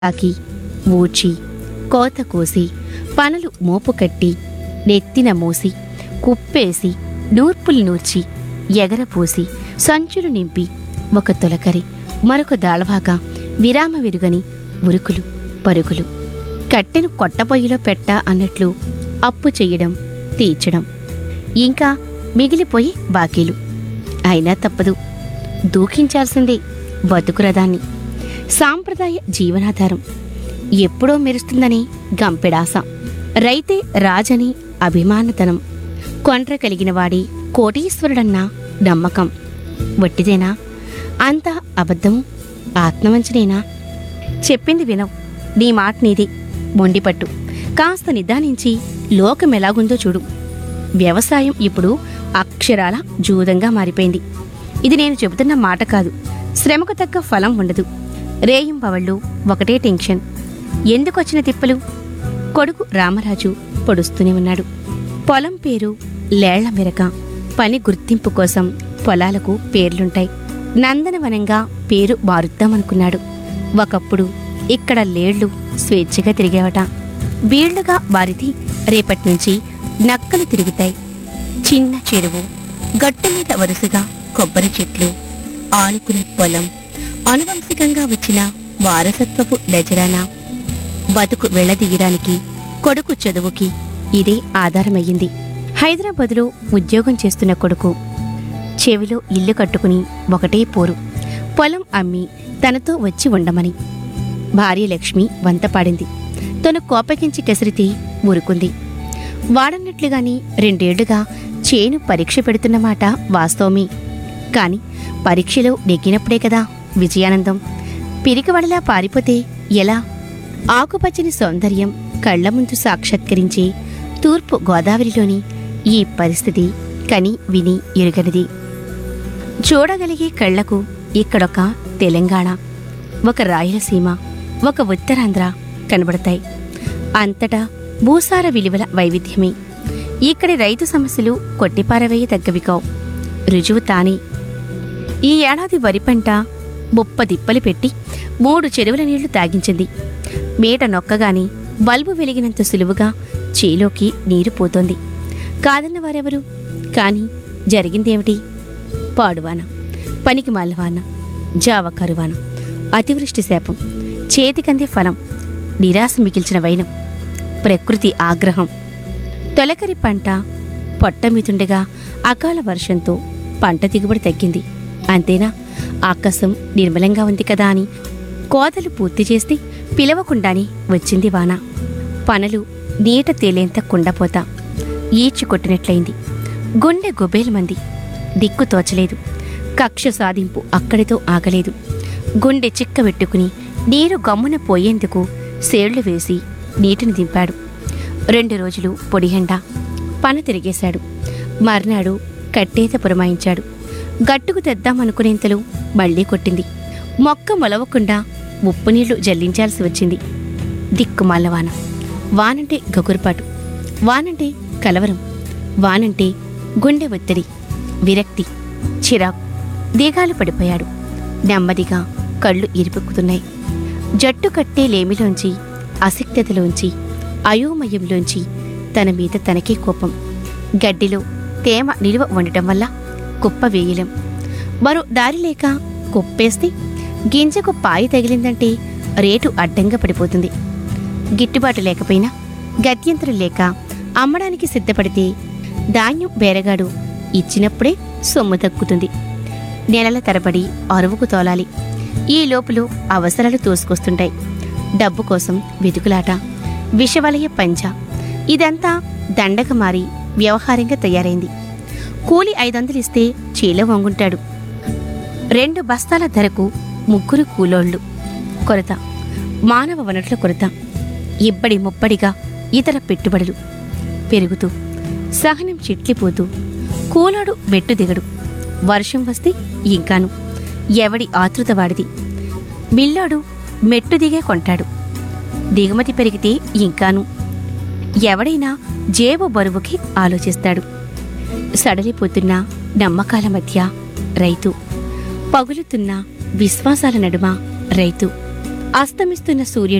ఆకి ఊడ్చి కోత కోసి పనులు మోపు కట్టి నెత్తిన మోసి కుప్పేసి నూర్పులు నూర్చి ఎగరపోసి సంచులు నింపి ఒక తొలకరి మరొక దాళవాగా విరామ విరుగని ఉరుకులు పరుగులు కట్టెను కొట్టపొయ్యిలో పెట్ట అన్నట్లు అప్పు చెయ్యడం తీర్చడం ఇంకా మిగిలిపోయి బాకీలు అయినా తప్పదు దూకించాల్సిందే బతుకురదాన్ని సాంప్రదాయ జీవనాధారం ఎప్పుడో మెరుస్తుందని గంపెడాస రైతే రాజని అభిమానతనం కొండ్ర కలిగిన వాడి కోటీశ్వరుడన్న నమ్మకం వట్టిదేనా అంతా అబద్ధము ఆత్మవంచనేనా చెప్పింది వినవు నీ మాట నీది మొండిపట్టు కాస్త నిదానించి లోకం ఎలాగుందో చూడు వ్యవసాయం ఇప్పుడు అక్షరాల జూదంగా మారిపోయింది ఇది నేను చెబుతున్న మాట కాదు శ్రమకు తగ్గ ఫలం ఉండదు రేయింబవళ్ళు ఒకటే టెన్షన్ ఎందుకొచ్చిన తిప్పలు కొడుకు రామరాజు పొడుస్తూనే ఉన్నాడు పొలం పేరు లేళ్ల మెరక పని గుర్తింపు కోసం పొలాలకు పేర్లుంటాయి నందనవనంగా పేరు మారుద్దామనుకున్నాడు ఒకప్పుడు ఇక్కడ లేళ్లు స్వేచ్ఛగా తిరిగేవట బీళ్లుగా వారిది రేపటి నుంచి నక్కలు తిరుగుతాయి చిన్న చెరువు గట్టు మీద వరుసగా కొబ్బరి చెట్లు ఆనుకునే పొలం అనువంశికంగా వచ్చిన వారసత్వపు నజరానా బతుకు వెళ్ళదీయడానికి కొడుకు చదువుకి ఇదే ఆధారమయ్యింది హైదరాబాదులో ఉద్యోగం చేస్తున్న కొడుకు చెవిలో ఇల్లు కట్టుకుని ఒకటే పోరు పొలం అమ్మి తనతో వచ్చి ఉండమని భార్య లక్ష్మి వంతపాడింది తను కోపగించి కసిరితే ఊరుకుంది వాడన్నట్లుగాని రెండేళ్లుగా చేను పరీక్ష పెడుతున్నమాట వాస్తవమే కాని పరీక్షలో నెగ్గినప్పుడే కదా విజయానందం పిరికివడలా పారిపోతే ఎలా ఆకుపచ్చని సౌందర్యం కళ్ల ముందు సాక్షాత్కరించే తూర్పు గోదావరిలోని ఈ పరిస్థితి కని విని ఎరుగనిది చూడగలిగే కళ్లకు ఇక్కడొక తెలంగాణ ఒక రాయలసీమ ఒక ఉత్తరాంధ్ర కనబడతాయి అంతటా భూసార విలువల వైవిధ్యమే ఇక్కడి రైతు సమస్యలు కొట్టిపారవేయదగ్గవి కావు రుజువు తానే ఈ ఏడాది వరి పంట ముప్పదిప్పలు పెట్టి మూడు చెరువుల నీళ్లు తాగించింది మేట నొక్కగాని బల్బు వెలిగినంత సులువుగా చేలోకి నీరు పోతోంది కాదన్న వారెవరు కాని జరిగిందేమిటి పాడువాన పనికి మల్లవాన జావ కరువాన అతివృష్టి శాపం చేతికందే ఫలం నిరాశ మిగిల్చిన వైనం ప్రకృతి ఆగ్రహం తొలకరి పంట పొట్టమితుండగా అకాల వర్షంతో పంట దిగుబడి తగ్గింది అంతేనా ఆకాశం నిర్మలంగా ఉంది కదా అని కోతలు పూర్తి చేస్తే పిలవకుండానే వచ్చింది వాన పనలు నీట తేలేంత కుండపోత ఈడ్చి కొట్టినట్లయింది గుండె గుబేలమంది దిక్కు తోచలేదు కక్ష సాధింపు అక్కడితో ఆగలేదు గుండె చిక్కబెట్టుకుని నీరు గమ్మున పోయేందుకు సేళ్లు వేసి నీటిని దింపాడు రెండు రోజులు పొడిహెండ పన తిరిగేశాడు మర్నాడు కట్టేత పురమాయించాడు గట్టుకు తెద్దామనుకునేంతలో మళ్లీ కొట్టింది మొక్క మొలవకుండా ఉప్పు నీళ్లు జల్లించాల్సి వచ్చింది దిక్కుమాల వాన వానంటే గగురుపాటు వానంటే కలవరం వానంటే గుండె ఒత్తిడి విరక్తి చిరాకు దీగాలు పడిపోయాడు నెమ్మదిగా కళ్ళు ఇరిపెక్కుతున్నాయి జట్టు కట్టే లేమిలోంచి అసిక్తతలోంచి అయోమయంలోంచి తన మీద తనకే కోపం గడ్డిలో తేమ నిలువ ఉండటం వల్ల కుప్ప వేయలేం మరో దారి లేక కుప్పేస్తే గింజకు పాయి తగిలిందంటే రేటు అడ్డంగా పడిపోతుంది గిట్టుబాటు లేకపోయినా గత్యంతరం లేక అమ్మడానికి సిద్ధపడితే ధాన్యం బేరగాడు ఇచ్చినప్పుడే సొమ్ము దక్కుతుంది నెలల తరబడి అరువుకు తోలాలి ఈ లోపులు అవసరాలు తోసుకొస్తుంటాయి డబ్బు కోసం వెతుకులాట విషవలయ పంచ ఇదంతా దండగ మారి వ్యవహారంగా తయారైంది కూలి ఐదొందలు ఇస్తే చీల వంగుంటాడు రెండు బస్తాల ధరకు ముగ్గురు కూలోళ్ళు కొరత మానవ వనరుల కొరత ఇబ్బడి ముబ్బడిగా ఇతర పెట్టుబడులు పెరుగుతూ సహనం చిట్లిపోతూ కూలాడు మెట్టు దిగడు వర్షం వస్తే ఇంకాను ఎవడి ఆతృత వాడిది మిల్లాడు మెట్టు దిగే కొంటాడు దిగుమతి పెరిగితే ఇంకాను ఎవడైనా జేబు బరువుకి ఆలోచిస్తాడు సడలిపోతున్న నమ్మకాల మధ్య రైతు పగులుతున్న విశ్వాసాల నడుమ రైతు అస్తమిస్తున్న సూర్యుడు